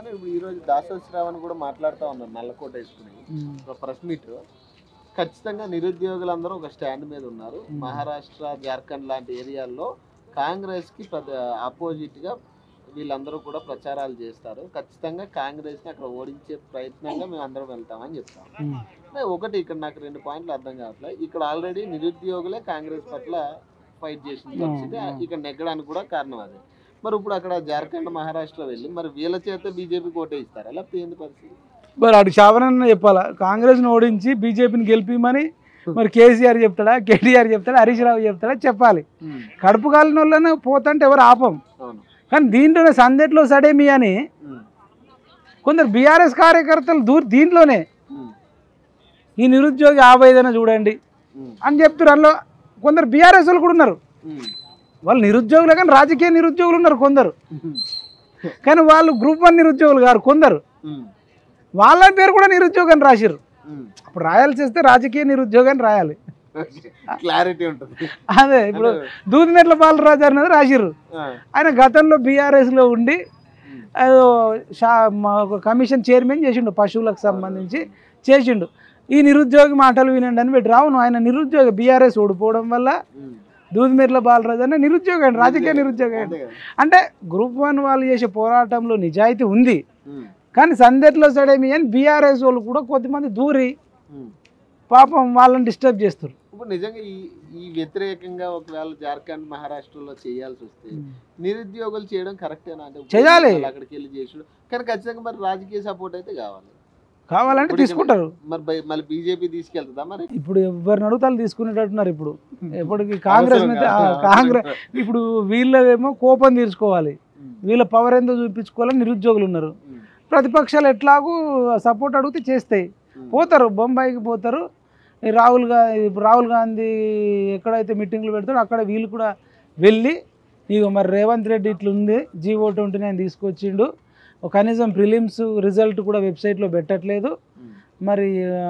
కానీ ఇప్పుడు ఈ రోజు దాసో శ్రావణ్ కూడా మాట్లాడుతూ ఉన్నారు నల్లకోట వేసుకుని ఒక ప్రెస్ మీట్ ఖచ్చితంగా నిరుద్యోగులందరూ ఒక స్టాండ్ మీద ఉన్నారు మ్మ్. మహారాష్ట్ర జార్ఖండ్ లాంటి ఏరియాల్లో కాంగ్రెస్ కి పెద్ద అపోజిట్ గా వీళ్ళందరూ కూడా ప్రచారాలు చేస్తారు ఖచ్చితంగా కాంగ్రెస్ ని అక్కడ ఓడించే ప్రయత్నంగా మేము అందరం వెళ్తామని చెప్తాం అంటే ఒకటి ఇక్కడ నాకు రెండు పాయింట్లు అర్థం కావట్లేదు ఇక్కడ ఆల్రెడీ నిరుద్యోగులే కాంగ్రెస్ పట్ల ఫైట్ చేసిన పరిస్థితి మ్మ్. ఇక్కడ నెగ్గడానికి కూడా కారణం అదే మరి ఇప్పుడు అక్కడ జార్ఖండ్ మహారాష్ట్ర వెళ్ళి మరి వీళ్ళ చేత బీజేపీ కోటే ఇస్తారా లేకపోతే ఏంది పరిస్థితి మరి అటు శావనన్న చెప్పాలా కాంగ్రెస్ని ఓడించి బీజేపీని గెలిపిమని మరి కేసీఆర్ చెప్తాడా కేటీఆర్ చెప్తాడా హరీష్ రావు చెప్తాడా చెప్పాలి కడుపు కాలిన వాళ్ళని పోతంటే ఎవరు ఆపం అవును కానీ దీంట్లోనే సందెట్లో సడేమి అని మ్మ్. కొందరు బీఆర్ఎస్ కార్యకర్తలు దూర్ దీంట్లోనే మ్మ్. ఈ నిరుద్యోగి ఆవేదన చూడండి మ్మ్. అని చెప్తారు అందులో కొందరు బీఆర్ఎస్ వాళ్ళు కూడా ఉన్నారు మ్మ్. వాళ్ళు నిరుద్యోగులే కానీ రాజకీయ నిరుద్యోగులు ఉన్నారు కొందరు మ్మ్. కానీ వాళ్ళు గ్రూప్ వన్ నిరుద్యోగులు గారు కొందరు మ్మ్. వాళ్ళ పేరు కూడా నిరుద్యోగం అని రాసిర్రు మ్మ్. అప్పుడు రాయాల్సి వస్తే రాజకీయ నిరుద్యోగం రాయాలి క్లారిటీ ఉంటుంది అదే ఇప్పుడు దూదిమెట్ల బాలరాజు అన్నది రాసిర్రు ఆ. ఆయన గతంలో బీఆర్ఎస్లో ఉండి మ్మ్. ఏదో షా మా ఒక కమిషన్ చైర్మన్ చేసిండు పశువులకు సంబంధించి చేసిండు ఈ నిరుద్యోగి మాటలు వినండి అని పెట్టి రావును ఆయన నిరుద్యోగ బీఆర్ఎస్ ఓడిపోవడం వల్ల మ్మ్. దూదిమెట్ల బాలరాజు అన్న నిరుద్యోగం రాజకీయ నిరుద్యోగం అంతే కదా. అంటే గ్రూప్ వన్ వాళ్ళు చేసే పోరాటంలో నిజాయితీ ఉంది మ్మ్. కానీ సందెట్లో సడేమి అని బీఆర్ఎస్ వాళ్ళు కూడా కొద్దిమంది దూరి మ్మ్. పాపం వాళ్ళని డిస్టర్బ్ చేస్తారు ఇప్పుడు నిజంగా ఈ ఈ వ్యతిరేకంగా ఒకవేళ జార్ఖండ్ మహారాష్ట్రలో చేయాల్సి వస్తే నిరుద్యోగులు చేయడం కరెక్టేనా అంటే ఇప్పుడు చేయాలి. వాళ్ళు అక్కడికి వెళ్ళి చేసుడు కానీ ఖచ్చితంగా మరి రాజకీయ సపోర్ట్ అయితే కావాలి కావాలంటే ఇప్పుడు తీసుకుంటారు మరి బై- మళ్ళీ బీజేపీ తీసుకెళ్తుందా మరి ఇప్పుడు ఎవరిని అడుగుతాలు తీసుకునేటట్టున్నారు ఇప్పుడు ఎప్పటికి కాంగ్రెస్ మీద ఆ, అవసరం కాదు. కాంగ్రెస్ ఇప్పుడు వీళ్ళేమో కోపం తీర్చుకోవాలి మ్మ్. వీళ్ళ పవర్ ఎంతో చూపించుకోవాలని నిరుద్యోగులు ఉన్నారు మ్మ్. ప్రతిపక్షాలు ఎట్లాగూ సపోర్ట్ అడిగితే చేస్తాయి మ్మ్. పోతారు బొంబాయికి పోతారు ఈ రాహుల్ గాంధీ ఇప్పుడు రాహుల్ గాంధీ ఎక్కడైతే మీటింగ్లు పెడతారో అక్కడ వీళ్ళు కూడా వెళ్ళి ఇక మరి రేవంత్ రెడ్డి ఇట్లుంది జీవో ట్వంటీ నైన్ తీసుకొచ్చిండు ఒక కనీసం ప్రిలిమ్స్ రిజల్ట్ కూడా వెబ్సైట్లో పెట్టట్లేదు మ్మ్. మరి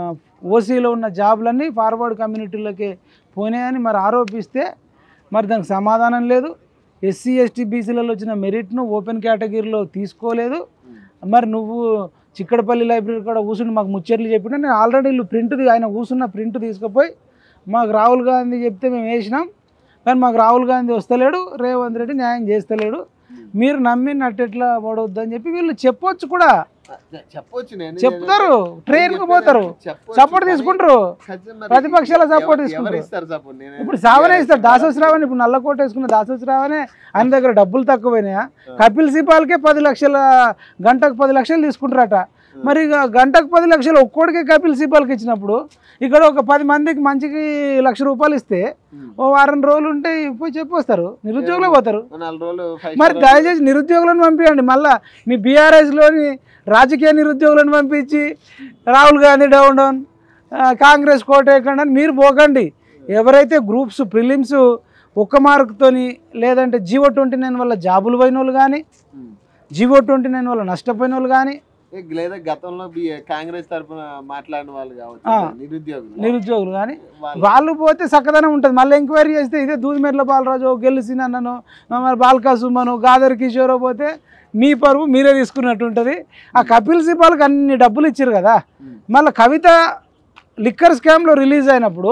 ఓసీలో ఉన్న జాబ్లన్నీ ఫార్వర్డ్ కమ్యూనిటీలకే పోయినాయని మరి ఆరోపిస్తే మరి దానికి సమాధానం లేదు ఎస్సీ ఎస్టీ బీసీలలో వచ్చిన మెరిట్ను ఓపెన్ కేటగిరీలో తీసుకోలేదు మ్మ్. మరి నువ్వు చిక్కడపల్లి లైబ్రరీ కూడా కూర్చుని మాకు ముచ్చట్లు చెప్పినా నేను ఆల్రెడీ వీళ్ళు ప్రింట్ ఆయన కూర్చున్న ప్రింట్ తీసుకుపోయి మాకు రాహుల్ గాంధీ చెప్తే మేము వేసినాం కానీ మాకు రాహుల్ గాంధీ వస్తలేడు రేవంత్ రెడ్డి న్యాయం చేస్తలేడు మీరు నమ్మినట్టు ఎట్లా పడవద్దని చెప్పి వీళ్ళు చెప్పొచ్చు కూడా చెప్పొచ్చు నేను చెప్తారు నేను ట్రైన్కి చెప్పేది పోతారు చెప్పొచ్చు సపోర్ట్ కానీ తీసుకుంటారు ఖచ్చితంగా మరి ప్రతిపక్షాల ఎవ- support ఎవరు తీసుకుంటారు. ఇస్తారు సపోర్ట్ నేను ఇప్పుడు సావనే ఇస్తారు దాసోశ్రావణ్ ఇప్పుడు నల్లకోట వేసుకున్న దాసోశ్రావనే ఆయన దగ్గర డబ్బులు తక్కువైనాయా కపిల్ సిపాల్కే పది లక్షల గంటకు పది లక్షలు తీసుకుంటారట మరి ఇక గంటకు పది లక్షలు ఒక్కోడికే కపిల్ సిపాల్కి ఇచ్చినప్పుడు ఇక్కడ ఒక పది మందికి మంచికి లక్ష రూపాయలు ఇస్తే మ్మ్. ఓ వారం రోజులు ఉంటే పోయి చెప్పొస్తారు నిరుద్యోగులే పోతారు ఓ నాలుగు రోజులు five మరి star దయచేసి నిరుద్యోగులను పంపించండి మళ్ళా మీ బీఆర్ఎస్లోని రాజకీయ నిరుద్యోగులను పంపించి రాహుల్ గాంధీ డౌన్ డౌన్ ఆ, కాంగ్రెస్ కోట ఎక్కండి అని మీరు పోకండి ఎవరైతే గ్రూప్స్ ప్రిలిమ్స్ ఒక్క మార్కుతోని లేదంటే జీవో ట్వంటీ నైన్ వల్ల జాబులు పోయిన వాళ్ళు కానీ మ్మ్. జీవో ట్వంటీ నైన్ వల్ల నష్టపోయిన వాళ్ళు కానీ ఏ, లేదా గతంలో బి- కాంగ్రెస్ తరఫున మాట్లాడిన వాళ్ళు కావచ్చు ఆ. నిరుద్యోగులు నిరుద్యోగులు కానీ వాళ్ళు వాళ్ళు పోతే చక్కదనం ఉంటుంది మళ్ళీ ఎంక్వైరీ చేస్తే ఇదే దూదిమెట్ల బాలరాజు గెలిచిన అన్నను మరి బాల్కా సుమను గాదర్ కిషోర్ పోతే మీ పరువు మీరే తీసుకున్నట్టు ఉంటుంది ఆ కపిల్ సిపాల్కి అన్ని డబ్బులు ఇచ్చారు కదా మ్మ్. మళ్ళీ కవిత లిక్కర్ స్కామ్లో రిలీజ్ అయినప్పుడు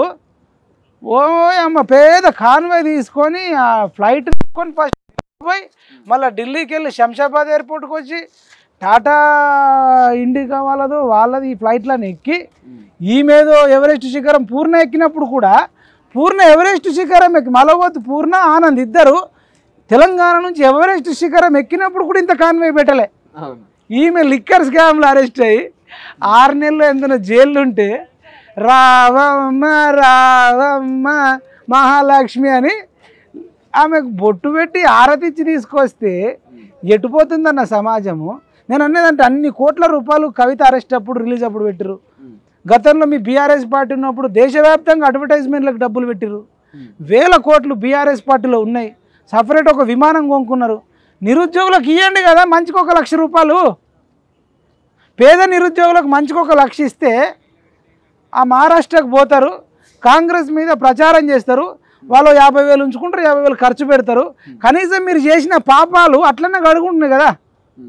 ఓ అమ్మ పేద కాన్వే తీసుకొని ఆ ఫ్లైట్ తీసుకొని ఫస్ట్ పోయి మళ్ళీ ఢిల్లీకి వెళ్ళి శంషాబాద్ ఎయిర్పోర్ట్కి వచ్చి టాటా ఇండికా వాళ్ళదో వాళ్ళది ఈ ఫ్లైట్లను ఎక్కి మ్మ్. ఈమెదో ఎవరెస్ట్ శిఖరం పూర్ణ ఎక్కినప్పుడు కూడా పూర్ణ ఎవరెస్ట్ శిఖరం ఎక్కి మలవద్దు పూర్ణ ఆనంద్ ఇద్దరు తెలంగాణ నుంచి ఎవరెస్ట్ శిఖరం ఎక్కినప్పుడు కూడా ఇంత కాన్వే పెట్టలే అవును ఈమె లిక్కర్ స్కామ్లో అరెస్ట్ అయ్యి ఆరు నెలలు ఎంతనో జైలు ఉంటే రావమ్మ రావమ్మ మహాలక్ష్మి అని ఆమెకు బొట్టు పెట్టి ఆరతిచ్చి తీసుకొస్తే ఎటుపోతుందన్న సమాజము నేను అనేదంటే అన్ని కోట్ల రూపాయలు కవిత అరెస్ట్ అప్పుడు రిలీజ్ అప్పుడు పెట్టిరు మ్మ్. గతంలో మీ బీఆర్ఎస్ పార్టీ ఉన్నప్పుడు దేశవ్యాప్తంగా అడ్వర్టైజ్మెంట్లకు డబ్బులు పెట్టిరు మ్మ్. వేల కోట్లు బీఆర్ఎస్ పార్టీలో ఉన్నాయి సపరేట్ ఒక విమానం కొనుక్కున్నారు నిరుద్యోగులకు ఇవ్వండి కదా మంచికి ఒక లక్ష రూపాయలు పేద నిరుద్యోగులకు మంచికి ఒక లక్ష ఇస్తే ఆ మహారాష్ట్రకు పోతారు కాంగ్రెస్ మీద ప్రచారం చేస్తారు వాళ్ళు యాభై వేలు ఉంచుకుంటారు యాభై వేలు ఖర్చు పెడతారు కనీసం మీరు చేసిన పాపాలు అట్లనే గడుగుంటున్నాయి కదా మ్మ్.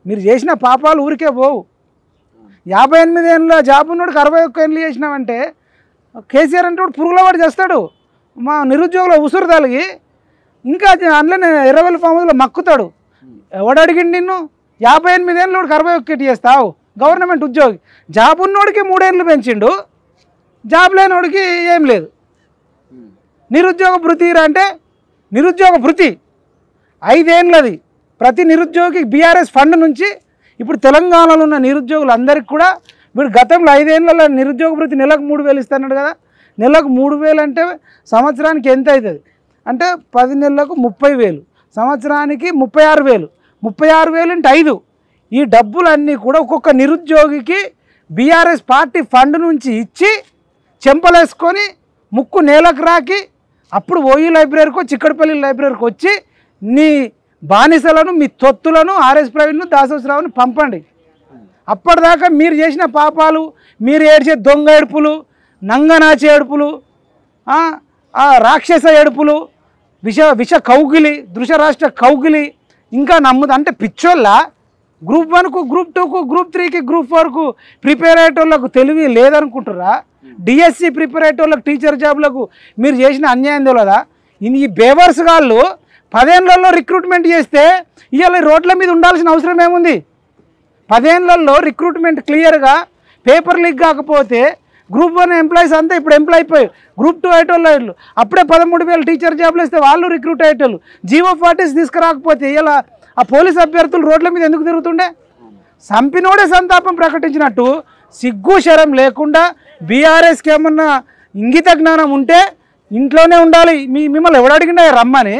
మీరు చేసిన పాపాలు ఊరికే పోవు యాభై ఎనిమిది ఏళ్ళ జాబ్ ఉన్నోడికి అరవై ఒక్క ఏళ్ళు చేసినామంటే కేసీఆర్ అంటే వాడు పురుగుల వాడు చేస్తాడు మా నిరుద్యోగుల ఉసురు తలిగి ఇంకా అందులోనే ఇరవై ఫామ్లో మక్కుతాడు ఎవడు అడిగిండు నిన్ను యాభై ఎనిమిది ఏళ్ళు వాడికి అరవై ఒక్కటి చేస్తావు గవర్నమెంట్ ఉద్యోగి జాబ్ ఉన్నోడికి మూడేళ్ళు పెంచిండు జాబ్ లేనోడికి ఏం లేదు నిరుద్యోగ భృతి అంటే నిరుద్యోగ భృతి ఐదేళ్ళది ప్రతి నిరుద్యోగి బీఆర్ఎస్ ఫండ్ నుంచి ఇప్పుడు తెలంగాణలో ఉన్న నిరుద్యోగులందరికీ కూడా వీడు గతంలో ఐదేళ్లలో నిరుద్యోగ భృతి నెలకు మూడు వేలు ఇస్తున్నాడు కదా నెలకు మూడు వేలు అంటే సంవత్సరానికి ఎంత అవుతుంది అంటే పది నెలలకు ముప్పై వేలు సంవత్సరానికి ముప్పై ఆరు వేలు ముప్పై ఆరు వేలు అంటే ఐదు ఈ డబ్బులన్నీ కూడా ఒక్కొక్క నిరుద్యోగికి బీఆర్ఎస్ పార్టీ ఫండ్ నుంచి ఇచ్చి చెంపలేసుకొని ముక్కు నేలకు రాకి అప్పుడు ఓయి లైబ్రరీకో చిక్కడపల్లి లైబ్రరీకి వచ్చి నీ బానిసలను మీ తొత్తులను ఆర్ఎస్ ప్రవీణ్ను దాసోసరావుని పంపండి అప్పటిదాకా మీరు చేసిన పాపాలు మీరు ఏడ్చే దొంగ ఏడుపులు నంగనాచి ఏడుపులు ఆ, ఆ రాక్షస ఏడుపులు విష విష కౌగిలి దృశ్యరాష్ట్ర కౌగిలి ఇంకా నమ్ముదు అంటే పిచ్చోళ్ళ గ్రూప్ వన్కు గ్రూప్ టూకు గ్రూప్ త్రీకి గ్రూప్ ఫోర్కు ప్రిపేర్ అయ్యేటోళ్ళకు తెలివి లేదనుకుంటారా డిఎస్సి ప్రిపేర్ అయ్యేటోళ్ళకి టీచర్ జాబ్లకు మీరు చేసిన అన్యాయం తెలియదా ఇన్ ఈ బేవర్స్ గాళ్ళు పదేళ్లలో రిక్రూట్మెంట్ చేస్తే ఇవాళ రోడ్ల మీద ఉండాల్సిన అవసరం ఏముంది పదేళ్లలో రిక్రూట్మెంట్ క్లియర్గా పేపర్ లీక్ కాకపోతే గ్రూప్ వన్ ఎంప్లాయీస్ అంతా ఇప్పుడు ఎంప్లాయ్ అయిపోయి గ్రూప్ టూ అయ్యేటోళ్ళు అయ్యేళ్ళు అప్పుడే పదమూడు వేలు టీచర్ జాబ్లు ఇస్తే వాళ్ళు రిక్రూట్ అయ్యేటోళ్ళు జీవో ఫార్టీస్ తీసుకురాకపోతే ఇలా ఆ పోలీస్ అభ్యర్థులు రోడ్ల మీద ఎందుకు తిరుగుతుండే సంపినోడే సంతాపం ప్రకటించినట్టు సిగ్గు శరం లేకుండా బీఆర్ఎస్కి ఏమన్నా ఇంగిత జ్ఞానం ఉంటే ఇంట్లోనే ఉండాలి మీ మిమ్మల్ని ఎవడు అడిగిండా రమ్మని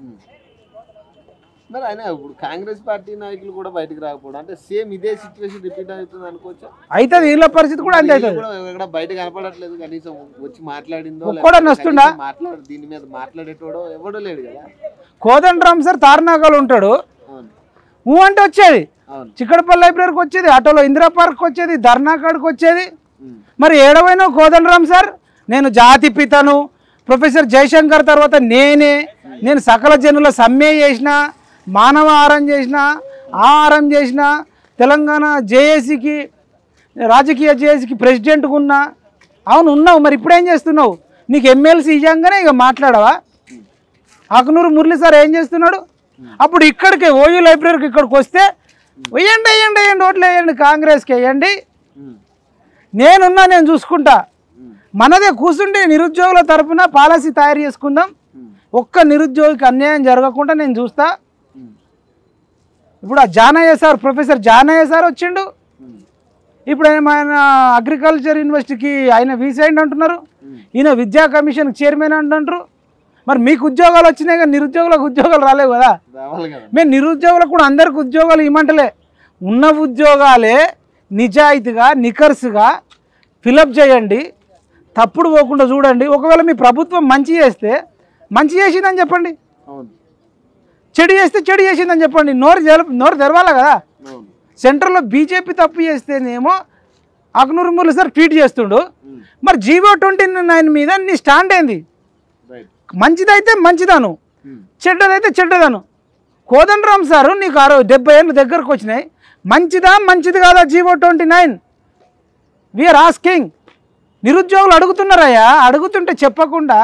మరి ఆయన ఇప్పుడు కాంగ్రెస్ పార్టీ నాయకులు కూడా బయటకు రాకపోవడం అంటే సేమ్ ఇదే సిచ్యువేషన్ రిపీట్ అవుతుంది అనుకోవచ్చా అయితే వీళ్ళ పరిస్థితి కూడా అంతే వీళ్ళు అవుతుంది కూడా ఎక్కడ బయట కనపడట్లేదు కనీసం వచ్చి మాట్లాడిందో ఒక్కడన్నా లేకపోతే వస్తుండా? కనీసం మాట్లాడు దీని మీద మాట్లాడేటోడో ఎవడో లేడు కదా కోదండరామ్ సార్ తార్నాకలు ఉంటాడు అవును ఊ అంటే వచ్చేది అవును చిక్కడపల్లి లైబ్రరీకి వచ్చేది ఆటోలో ఇందిరా పార్క్ వచ్చేది ధర్నా కాడికి వచ్చేది ఉమ్. మరి ఏడవైనా కోదండరామ్ సార్ నేను జాతి పితను ప్రొఫెసర్ జయశంకర్ తర్వాత నేనే నేను సకల జనుల సమ్మె చేసిన మానవ ఆహారం చేసిన ఆహారం చేసిన తెలంగాణ జేఏసీకి రాజకీయ జేఏసీకి ప్రెసిడెంట్గా ఉన్నా అవును ఉన్నావు మరి ఇప్పుడేం చేస్తున్నావు నీకు ఎమ్మెల్సీ ఇవ్వగానే ఇక మాట్లాడవా ఆకునూరు మురళి సార్ ఏం చేస్తున్నాడు అప్పుడు ఇక్కడికి ఓయూ లైబ్రరీకి ఇక్కడికి వస్తే వేయండి వేయండి వేయండి ఓట్లు వేయండి కాంగ్రెస్కి వేయండి ఉమ్. నేనున్నా నేను చూసుకుంటా ఉమ్. మనదే కూర్చుంటే నిరుద్యోగుల తరపున పాలసీ తయారు చేసుకుందాం ఉమ్. ఒక్క నిరుద్యోగికి అన్యాయం జరగకుండా నేను చూస్తా ఉమ్. ఇప్పుడు ఆ Janaiah sir professor Janaiah sir వచ్చిండు ఉమ్. ఇప్పుడు ఆయన ఆయన అగ్రికల్చర్ యూనివర్సిటీకి ఆయన వీసైండ్ అంటున్నారు ఉమ్. ఈయన విద్యా కమిషన్ చైర్మన్ అంటుంటారు మరి మీకు ఉద్యోగాలు వచ్చినాయి కానీ నిరుద్యోగులకు ఉద్యోగాలు రాలేవు కదా రావాలి కదా మేము నిరుద్యోగులకు కూడా అందరికి ఉద్యోగాలు ఇవ్వమంటలే ఉన్న ఉద్యోగాలే నిజాయితీగా నికర్సుగా ఫిలప్ చేయండి తప్పుడు పోకుండా చూడండి ఒకవేళ మీ ప్రభుత్వం మంచి చేస్తే మంచి చేసిందని చెప్పండి అవును చెడు చేస్తే చెడు చేసిందని చెప్పండి నోరు జల నోరు తెరవాలి కదా అవును సెంటర్లో బీజేపీ తప్పు చేస్తేనేమో అగ్నూరు మురళి సార్ ట్వీట్ చేస్తుండు ఉమ్. మరి జీవో ట్వంటీ నైన్ మీద నీ స్టాండ్ ఏంది రైట్ మంచిదైతే మంచిదాను ఉమ్. చెడ్డదైతే చెడ్డదను కోదండరామ్ సారు నీకు అరవై డెబ్బై ఏళ్ళు దగ్గరకు వచ్చినాయి మంచిదా మంచిది కాదా GO twenty nine we're asking నిరుద్యోగులు అడుగుతున్నారయ్యా అడుగుతుంటే చెప్పకుండా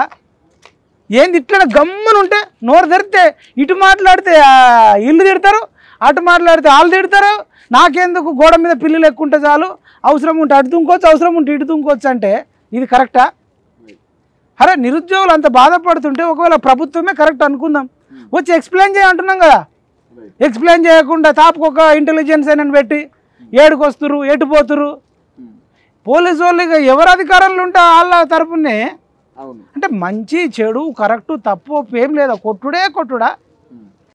ఏంది ఇట్లా గమ్మునుంటే నోరు తెరితే ఇటు మాట్లాడితే ఆ, ఇల్లు తిడతారు అటు మాట్లాడితే వాళ్ళు తిడతారు నాకెందుకు గోడ మీద పిల్లులు ఎక్కుంటే చాలు అవసరం ఉంటే అటు తుంకోవచ్చు అవసరం ఉంటే ఇటు తుంకోవచ్చు అంటే ఇది కరెక్టా అరే నిరుద్యోగులు అంత బాధపడుతుంటే ఒకవేళ ప్రభుత్వమే కరెక్ట్ అనుకుందాం వచ్చి ఎక్స్ప్లెయిన్ చేయంటున్నాం కదా రైట్ ఎక్స్ప్లెయిన్ చేయకుండా తాపుకు ఒక ఇంటెలిజెన్స్ అని పెట్టి ఏడుకు వస్తురు ఎటు పోతురు ఉమ్. పోలీసు వాళ్ళు ఇక ఎవరు అధికారంలో ఉంటే వాళ్ళ తరపునే అవును అంటే మంచి చెడు కరెక్టు తప్పు ఒప్పు ఏం లేదా కొట్టుడే కొట్టుడా